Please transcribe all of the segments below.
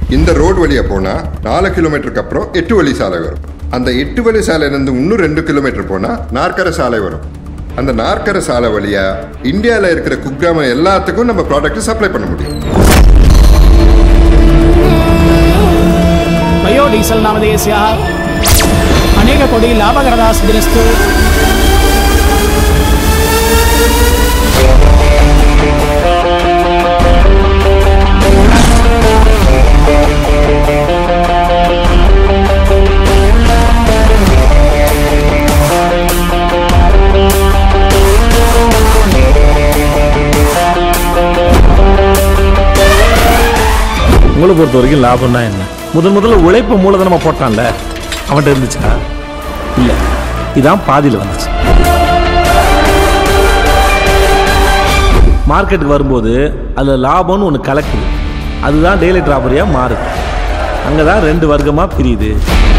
இந்த ரோடு வழியா போனா நாலு கிலோமீட்டருக்கு அப்புறம் எட்டு வழி சாலை வரும் அந்த எட்டு வழி சாலையிலேருந்து இன்னும் ரெண்டு கிலோமீட்டர் போனா நாற்கர சாலை வரும் அந்த நாற்கர சாலை வழியா இந்தியாவில் இருக்கிற குக்கிராமம் எல்லாத்துக்கும் நம்ம ப்ராடக்ட் சப்ளை பண்ண முடியும் बयोडीसल् नामधेयस्याः अनेककोटि लाभकरदा सिद्धिरस्तु உங்களை பொறுத்த வரைக்கும் லாபம்னா என்ன முதன் முதல்ல உழைப்பு மூலதனமா போட்டான்ல அவன்கிட்ட இருந்துச்சா இல்ல இதான் பாதியில வந்துச்சு மார்க்கெட்டுக்கு வரும்போது அதில் லாபம்னு ஒன்று கலக்குது அதுதான் டெய்லி ட்ராபரியாக மாறுது அங்கே தான் ரெண்டு வர்க்கமாக பிரியுது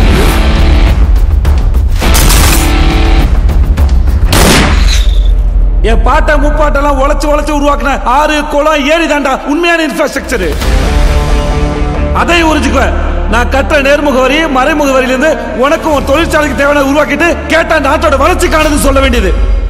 என் பாட்டை முப்பாட்டெல்லாம் உழைச்சு உழைச்சு உருவாக்குன ஆறு குளம் ஏரி தாண்டா உண்மையான இன்ஃப்ராஸ்ட்ரக்சர் அதை உறிஞ்சுக்குவ நான் கட்டுற நேர்முக வரி மறைமுக வரியிலிருந்து உனக்கும் ஒரு தொழிற்சாலைக்கு தேவையான உருவாக்கிட்டு கேட்ட நாட்டோட வளர்ச்சிக்கானது சொல்ல வேண்டியது